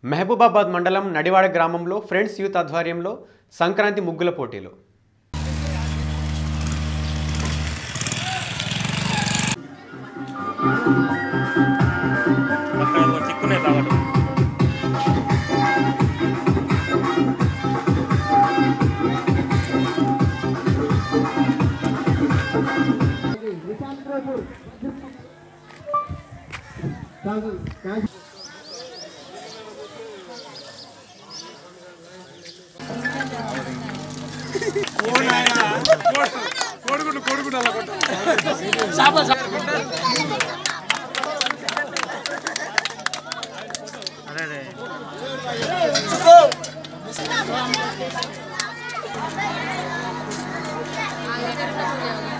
మహబూబాబాద్ మండలం నడివాడ గ్రామంలో friends youth ఆధ్వర్యంలో సంక్రాంతి ముగ్గుల పోటీలు అక్కడ చిక్కునే తాగడం అదే అదే ఆ